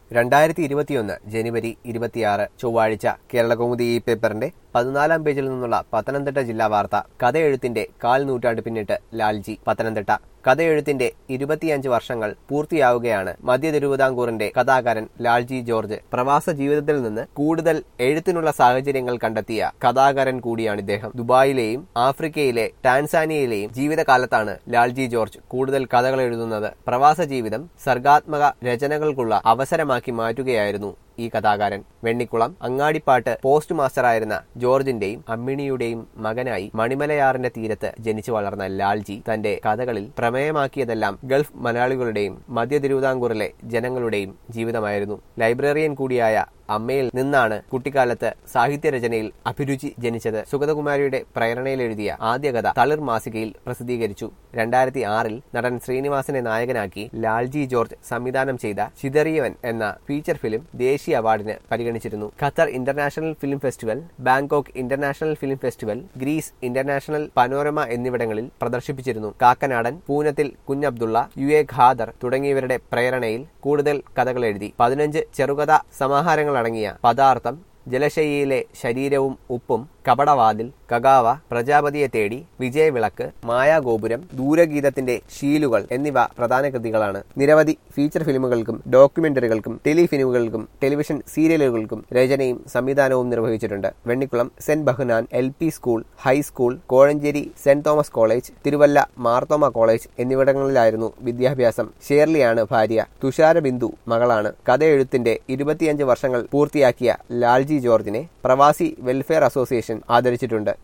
രണ്ടായിരത്തി ഇരുപത്തിയൊന്ന് ജനുവരി ഇരുപത്തിയാറ് ചൊവ്വാഴ്ച കേരളകൗമുദി ഈ പേപ്പറിന്റെ പതിനാലാം പേജിൽ നിന്നുള്ള പത്തനംതിട്ട ജില്ലാ വാർത്ത കഥയെഴുത്തിന്റെ കാൽ നൂറ്റാണ്ട് പിന്നിട്ട് ലാൽജി പത്തനംതിട്ട കഥയെഴുത്തിന്റെ ഇരുപത്തിയഞ്ച് വർഷങ്ങൾ പൂർത്തിയാവുകയാണ് മധ്യ തിരുവിതാംകൂറിന്റെ കഥാകാരൻ ലാൽജി ജോർജ് പ്രവാസ ജീവിതത്തിൽ നിന്ന് കൂടുതൽ എഴുത്തിനുള്ള സാഹചര്യങ്ങൾ കണ്ടെത്തിയ കഥാകാരൻ കൂടിയാണ് ഇദ്ദേഹം ദുബായിലെയും ആഫ്രിക്കയിലെ ടാൻസാനിയയിലെയും ജീവിതകാലത്താണ് ലാൽജി ജോർജ് കൂടുതൽ കഥകൾ എഴുതുന്നത് പ്രവാസ ജീവിതം സർഗാത്മക രചനകൾക്കുള്ള അവസരമാക്കി മാറ്റുകയായിരുന്നു ഈ കഥാകാരൻ വെണ്ണിക്കുളം അങ്ങാടിപ്പാട്ട് പോസ്റ്റ് മാസ്റ്ററായിരുന്ന ജോർജിന്റെയും അമ്മിണിയുടെയും മകനായി മണിമലയാറിന്റെ തീരത്ത് ജനിച്ചു വളർന്ന ലാൽജി തന്റെ കഥകളിൽ പ്രമേയമാക്കിയതെല്ലാം ഗൾഫ് മലയാളികളുടെയും മധ്യ തിരുവിതാംകൂറിലെ ജനങ്ങളുടെയും ജീവിതമായിരുന്നു ലൈബ്രറിയൻ കൂടിയായ അമ്മയിൽ നിന്നാണ് കുട്ടിക്കാലത്ത് സാഹിത്യരചനയിൽ അഭിരുചി ജനിച്ചത് സുഗതകുമാരിയുടെ പ്രേരണയിൽ എഴുതിയ ആദ്യ കഥ തളിർ മാസികയിൽ പ്രസിദ്ധീകരിച്ചു രണ്ടായിരത്തി ആറിൽ നടൻ ശ്രീനിവാസനെ നായകനാക്കി ലാൽജി ജോർജ് സംവിധാനം ചെയ്ത ചിതറിയവൻ എന്ന ഫീച്ചർ ഫിലിം ദേശീയ അവാർഡിന് പരിഗണിച്ചിരുന്നു Qatar international film festival Bangkok international film festival Greece international panorama എന്നിവിടങ്ങളിൽ പ്രദർശിപ്പിച്ചിരുന്നു കാക്കനാടൻ പൂനത്തിൽ കുഞ്ഞബ്ദുള്ള യു എ ഖാദർ തുടങ്ങിയവരുടെ പ്രേരണയിൽ കൂടുതൽ കഥകൾ എഴുതി പതിനഞ്ച് ചെറുകഥ സമാഹാരങ്ങളടങ്ങിയ പദാർത്ഥം ജലശയ്യയിലെ ശരീരവും ഉപ്പും കപടവാതിൽ കഗാവ പ്രജാപതിയെ തേടി വിജയവിളക്ക് മായാഗോപുരം ദൂരഗീതത്തിന്റെ ശീലുകൾ എന്നിവ പ്രധാന കൃതികളാണ് നിരവധി ഫീച്ചർ ഫിലിമുകൾക്കും ഡോക്യുമെന്ററികൾക്കും ടെലിഫിലിമുകൾക്കും ടെലിവിഷൻ സീരിയലുകൾക്കും രചനയും സംവിധാനവും നിർവഹിച്ചിട്ടുണ്ട് Vennikulam Saint Behnan L P school high school Kozhencherry Saint Thomas college Thiruvalla Marthoma college എന്നിവിടങ്ങളിലായിരുന്നു വിദ്യാഭ്യാസം ഷേർലിയാണ് ഭാര്യ തുഷാര ബിന്ദു മകളാണ് കഥയെഴുത്തിന്റെ ഇരുപത്തിയഞ്ച് വർഷങ്ങൾ പൂർത്തിയാക്കിയ ലാൽജി ജോർജിനെ പ്രവാസി വെൽഫെയർ അസോസിയേഷൻ ആദരിച്ചിട്ടുണ്ട്